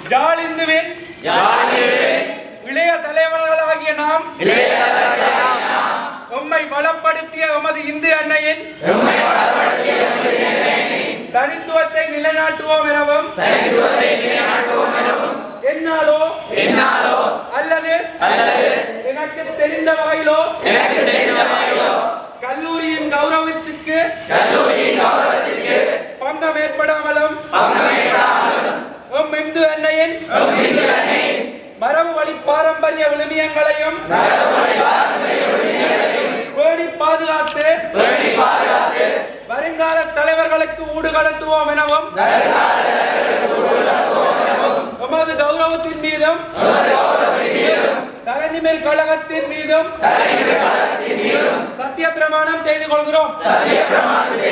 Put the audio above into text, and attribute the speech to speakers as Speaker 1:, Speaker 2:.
Speaker 1: ஜாலிந்துவின் இளைய தலைவர்களாகிய நாம் உம்மை பலப்படுத்திய எமது இந்து அன்னையின் தனித்துவத்தை நிலைநாட்டுவோம் எனவும் என்னாலோ அல்லது எனக்கு தெரிந்த வகையிலோ கல்லூரியின் கௌரவத்திற்கு பங்கம் ஏற்படாமலும் எம் இந்து அன்னையின் மரபு வழி பாரம்பரிய விழுமியங்களையும் பேணி பாதுகாத்து வருங்கால தலைவர்களுக்கு ஊடுகலத்துவோம் எனவும் எமது கௌரவத்தின் மீதும் தலைநிமிர் கழகத்தின் மீதும் சத்திய பிரமாணம் செய்து கொள்கிறோம்